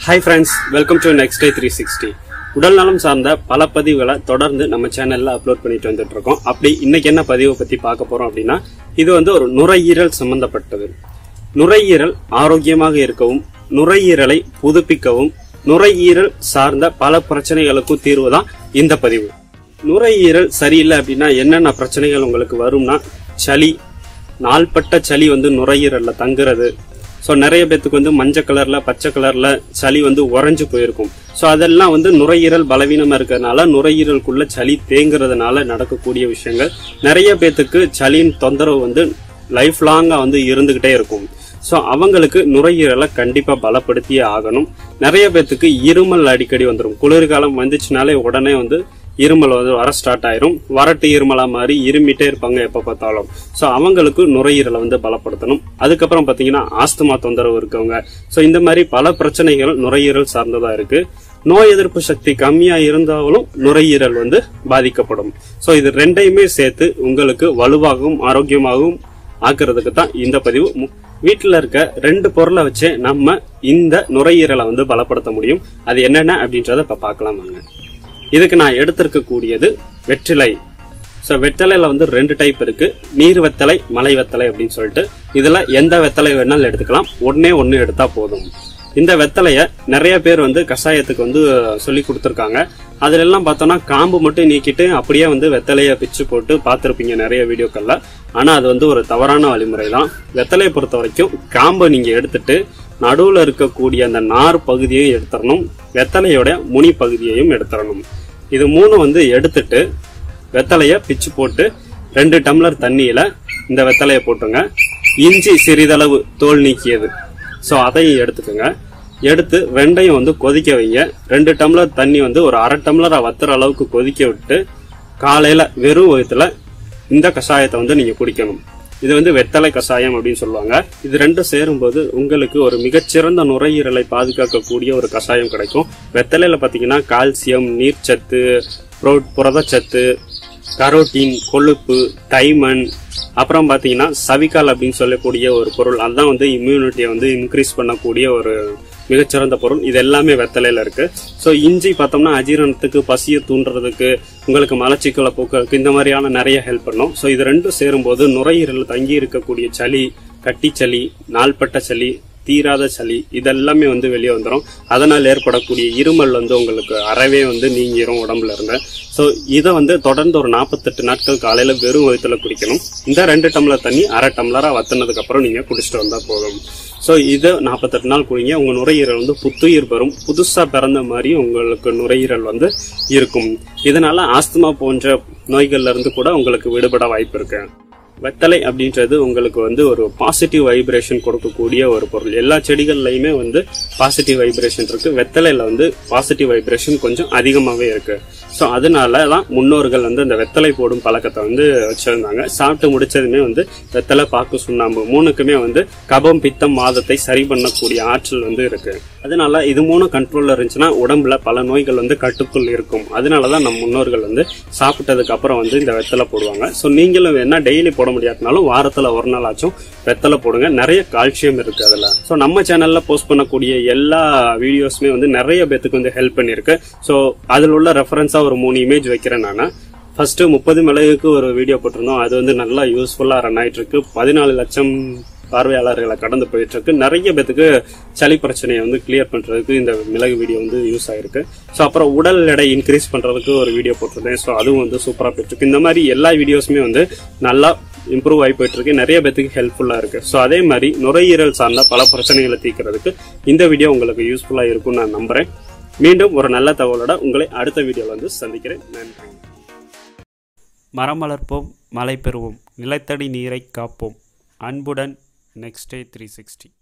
hi friends welcome to next day three sixty உடல் நலம் சார்ந்த பல பதிவுகளை தொடர்ந்து நம்ம சேனல்ல அப்லோட் பண்ணிட்டு வந்துட்டு இருக்கோம் அப்படி இன்னைக்கு என்ன பதிவை பத்தி பார்க்க போறோம் அப்படின்னா இது வந்து ஒரு நுரையீரல் சம்பந்தப்பட்டது நுரையீரல் ஆரோக்கியமாக இருக்கவும் நுரையீரலை புதுப்பிக்கவும் நுரையீரல் சார்ந்த பல பிரச்சனைகளுக்கும் தீர்வு தான் இந்த பதிவு நுரையீரல் சரியில்லை அப்படின்னா என்னென்ன பிரச்சனைகள் உங்களுக்கு வரும்னா சளி நாள்பட்ட சளி வந்து நுரையீரல்ல தங்குறது ஸோ நிறைய பேத்துக்கு வந்து மஞ்சள் கலர்ல பச்சை கலர்ல சளி வந்து உறைஞ்சு போயிருக்கும் ஸோ அதெல்லாம் வந்து நுரையீரல் பலவீனமா இருக்கிறதுனால நுரையீரலுக்குள்ள சளி தேங்குறதுனால நடக்கக்கூடிய விஷயங்கள் நிறைய பேத்துக்கு சளியின் தொந்தரவு வந்து லைஃப் லாங்கா வந்து இருந்துகிட்டே இருக்கும் ஸோ அவங்களுக்கு நுரையீரலை கண்டிப்பா பலப்படுத்தியே ஆகணும் நிறைய பேத்துக்கு இருமல் அடிக்கடி வந்துடும் குளிர்காலம் வந்துச்சுனாலே உடனே வந்து இருமல் வந்து வர ஸ்டார்ட் ஆயிரும் வறட்டு இருமலா மாதிரி இருமிட்டே இருப்பாங்க எப்ப பார்த்தாலும் ஸோ அவங்களுக்கு நுரையீரலை வந்து பலப்படுத்தணும் அதுக்கப்புறம் பாத்தீங்கன்னா ஆஸ்துமா தொந்தரவு இருக்கவங்க ஸோ இந்த மாதிரி பல பிரச்சனைகள் நுரையீரல் சார்ந்ததா இருக்கு நோய் எதிர்ப்பு சக்தி கம்மியா இருந்தாலும் நுரையீரல் வந்து பாதிக்கப்படும் ஸோ இது ரெண்டையுமே சேர்த்து உங்களுக்கு வலுவாகவும் ஆரோக்கியமாகவும் ஆக்குறதுக்கு தான் இந்த பதிவு மு- வீட்டுல இருக்க ரெண்டு பொருளை வச்சு நம்ம இந்த நுரையீரலை வந்து பலப்படுத்த முடியும் அது என்னென்ன அப்படின்றத இப்ப பார்க்கலாம் வாங்க இதுக்கு நான் எடுத்திருக்கக்கூடியது வெற்றிலை ஸோ வெத்தலையில வந்து ரெண்டு டைப் இருக்கு நீர் வெத்தலை மலை வெத்தலை அப்படின்னு சொல்லிட்டு இதுல எந்த வெத்தலை வேணாலும் எடுத்துக்கலாம் ஒன்னே ஒன்னு எடுத்தா போதும் இந்த வெத்தலைய நிறைய பேர் வந்து கஷாயத்துக்கு வந்து சொல்லி கொடுத்துருக்காங்க அதுல எல்லாம் பார்த்தோம்னா காம்பு மட்டும் நீக்கிட்டு அப்படியே வந்து வெத்தலைய பிச்சு போட்டு பார்த்துருப்பீங்க நிறைய வீடியோக்கள்ல ஆனா அது வந்து ஒரு தவறான வழிமுறை தான் வெத்தலையை பொறுத்த வரைக்கும் காம்பை நீங்க எடுத்துட்டு நடுவுல இருக்கக்கூடிய அந்த நார் பகுதியையும் எடுத்துடணும் வெத்தலையோட முனி பகுதியையும் எடுத்துடணும் இது மூணு வந்து எடுத்துட்டு வெத்தலைய பிச்சு போட்டு ரெண்டு டம்ளர் தண்ணியில இந்த வெத்தலைய போட்டுங்க இஞ்சி சிறிதளவு தோல் நீக்கியது ஸோ அதையும் எடுத்துக்கோங்க எடுத்து வெந்தயம் வந்து கொதிக்க வைங்க ரெண்டு டம்ளர் தண்ணி வந்து ஒரு அரை டம்ளரா வத்துற அளவுக்கு கொதிக்க விட்டு காலையில வெறும் வயிற்றுல இந்த கஷாயத்தை வந்து நீங்க குடிக்கணும் இது வந்து வெத்தலை கஷாயம் அப்படின்னு சொல்லுவாங்க இது ரெண்டும் சேரும்போது உங்களுக்கு ஒரு மிகச்சிறந்த நுரையீரலை பாதுகாக்கக்கூடிய ஒரு கஷாயம் கிடைக்கும் வெத்தலையில பாத்தீங்கன்னா கால்சியம் நீர்ச்சத்து புரோ- புரதச்சத்து கரோட்டின் கொழுப்பு தைமன் அப்புறம் பாத்தீங்கன்னா சவிகால் அப்படின்னு சொல்லக்கூடிய ஒரு பொருள் அதுதான் வந்து இம்யூனிட்டியை வந்து இன்க்ரீஸ் பண்ணக்கூடிய ஒரு மிகச்சிறந்த பொருள் இது எல்லாமே வெத்தலையில இருக்கு ஸோ இஞ்சி பார்த்தோம்னா அஜீரணத்துக்கு பசியை தூண்டுறதுக்கு உங்களுக்கு மலச்சிக்கலை போக்குறதுக்கு இந்த மாதிரியான நிறைய ஹெல்ப் பண்ணும் ஸோ இது ரெண்டும் சேரும்போது நுரையீரல் தங்கி இருக்கக்கூடிய சளி கட்டிச்சளி நாள்பட்ட சளி தீராத சளி இதெல்லாமே வந்து வெளியே வந்துடும் அதனால் ஏற்படக்கூடிய இருமல் வந்து உங்களுக்கு அறவே வந்து நீங்கிரும் உடம்புல இருந்து ஸோ இதை வந்து தொடர்ந்து ஒரு நாற்பத்தெட்டு நாட்கள் காலையில வெறும் வயிற்றுல குடிக்கணும் இந்த ரெண்டு டம்ளர் தண்ணி அரை டம்ளரா வத்தினதுக்கு அப்புறம் நீங்க குடிச்சிட்டு வந்தா போதும் ஸோ இதை நாற்பத்தெட்டு நாள் குடிங்க உங்க நுரையீரல் வந்து புத்துயிர் பெறும் புதுசா பிறந்த மாதிரி உங்களுக்கு நுரையீரல் வந்து இருக்கும் இதனால ஆஸ்துமா போன்ற நோய்கள்ல இருந்து கூட உங்களுக்கு விடுபட வாய்ப்பு இருக்கு வெத்தலை அப்படின்றது உங்களுக்கு வந்து ஒரு பாசிட்டிவ் வைப்ரேஷன் கொடுக்கக்கூடிய ஒரு பொருள் எல்லா செடிகள்லையுமே வந்து பாசிட்டிவ் வைப்ரேஷன் இருக்கு வெத்தலையில வந்து பாசிட்டிவ் வைப்ரேஷன் கொஞ்சம் அதிகமாகவே இருக்கு ஸோ அதனால தான் முன்னோர்கள் வந்து அந்த வெத்தலை போடும் பழக்கத்தை வந்து வச்சிருந்தாங்க சாப்பிட்டு முடிச்சதுமே வந்து வெத்தலை பாக்கு சுண்ணாம்பு மூணுக்குமே வந்து கபம் பித்தம் வாதத்தை சரி பண்ணக்கூடிய ஆற்றல் வந்து இருக்கு அதனால இது மூணு கண்ட்ரோல்ல இருந்துச்சுன்னா உடம்புல பல நோய்கள் வந்து கட்டுக்குள் இருக்கும் அதனால தான் நம்ம முன்னோர்கள் வந்து சாப்பிட்டதுக்கு அப்புறம் வந்து இந்த வெத்தலை போடுவாங்க ஸோ நீங்களும் என்ன டெய்லி போட முடியாதுனாலும் வாரத்துல ஒரு நாள் ஆச்சும் வெத்தலை போடுங்க நிறைய கால்சியம் இருக்கு அதுல ஸோ நம்ம சேனல்ல போஸ்ட் பண்ணக்கூடிய எல்லா வீடியோஸுமே வந்து நிறைய பேத்துக்கு வந்து ஹெல்ப் பண்ணிருக்கு ஸோ அதில் உள்ள ரெஃபரன்ஸா ஒரு மூணு இமேஜ் வைக்கிறேன் நான் ஃபர்ஸ்ட் முப்பது மிளகுக்கு ஒரு வீடியோ போட்டிருந்தோம் அது வந்து நல்லா யூஸ்ஃபுல்லா ரன் ஆயிட்டு இருக்கு பதினாலு லட்சம் பார்வையாளர்களை கடந்து போயிட்டு இருக்கு நிறைய பேத்துக்கு சளி பிரச்சனையை வந்து கிளியர் பண்றதுக்கு இந்த மிளகு வீடியோ வந்து யூஸ் ஆயிருக்கு ஸோ அப்புறம் உடல் எடை இன்க்ரீஸ் பண்றதுக்கு ஒரு வீடியோ போட்டிருந்தேன் ஸோ அதுவும் வந்து சூப்பரா போயிட்டு இருக்கு இந்த மாதிரி எல்லா வீடியோஸுமே வந்து நல்லா இம்ப்ரூவ் ஆகி போயிட்டு இருக்கு நிறைய பேத்துக்கு ஹெல்ப்ஃபுல்லா இருக்கு ஸோ அதே மாதிரி நுரையீரல் சார்ந்த பல பிரச்சனைகளை தீர்க்கிறதுக்கு இந்த வீடியோ உங்களுக்கு யூஸ்ஃபுல்லா இருக்கும்னு நான் நம்புறேன் மீண்டும் ஒரு நல்ல தகவலோட உங்களை அடுத்த வீடியோவில் வந்து சந்திக்கிறேன் நன்றி மரம் வளர்ப்போம் மழை பெறுவோம் நிலத்தடி நீரை காப்போம் அன்புடன் நெக்ஸ்ட் டே த்ரீ சிக்ஸ்டி